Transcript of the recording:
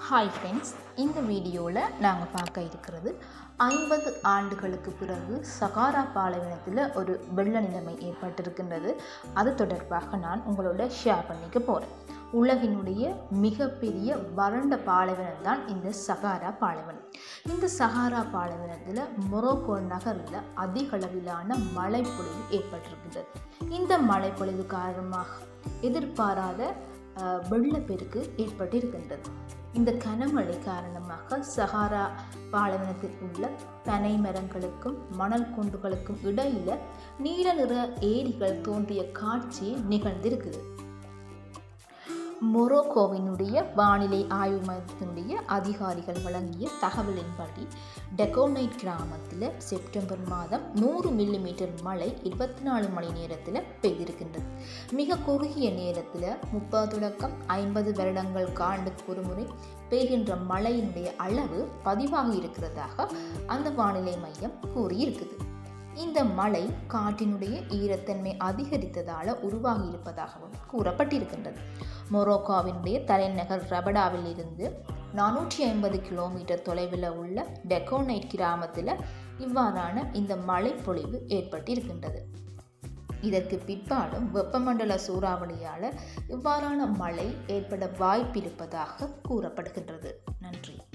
hi friends இந்த வீடியோவில் நாங்கள் பார்க்க இருக்கிறது ஐம்பது ஆண்டுகளுக்கு பிறகு சகாரா பாலைவனத்தில் ஒரு வெள்ள நிலைமை ஏற்பட்டிருக்கின்றது அது தொடர்பாக நான் உங்களோட ஷேர் பண்ணிக்க போகிறேன் உலகினுடைய மிகப்பெரிய வறண்ட பாலைவனம் தான் இந்த சகாரா பாலைவனம் இந்த சகாரா பாலைவனத்தில் மொரோக்கோ நகரில் அதிக அளவிலான மழைப்பொழிவு ஏற்பட்டிருக்கின்றது இந்த மழைப்பொழிவு காரணமாக எதிர்பாராத அஹ், வெள்ளப்பெருக்கு ஏற்பட்டிருக்கின்றது இந்த கனமழை காரணமாக சஹாரா பாலைவனத்தில் உள்ள பனை மரங்களுக்கும் மணல் குன்றுகளுக்கும் இடையில நீல நிற ஏரிகள் தோன்றிய காட்சி நிகழ்ந்திருக்குது மொரோக்கோவினுடைய வானிலை ஆய்வு மையத்தினுடைய அதிகாரிகள் வழங்கிய தகவலின்படி டெகோனைட் கிராமத்தில் செப்டம்பர் மாதம் நூறு மில்லிமீட்டர் மழை இருபத்தி நாலு மணி நேரத்தில் பெய்திருக்கின்றது மிக குறுகிய நேரத்தில் முப்பது தொடக்கம் ஐம்பது வருடங்கள் ஆண்டுக்கு ஒரு முறை பெய்கின்ற மழையினுடைய அளவு பதிவாகி இருக்கிறதாக அந்த வானிலை மையம் கூறியிருக்குது இந்த மழை காற்றினுடைய ஈரத்தன்மை அதிகரித்ததால் உருவாகி இருப்பதாகவும் கூறப்பட்டிருக்கின்றது மொரோக்கோவினுடைய தலைநகர் ரபடாவில் இருந்து நானூற்றி ஐம்பது கிலோமீட்டர் தொலைவில் உள்ள டெக்கோனைட் கிராமத்தில் இவ்வாறான இந்த மழை பொழிவு ஏற்பட்டிருக்கின்றது இதற்கு பிற்பாடும் வெப்பமண்டல சூறாவளியால் இவ்வாறான மழை ஏற்பட வாய்ப்பிருப்பதாக கூறப்படுகின்றது நன்றி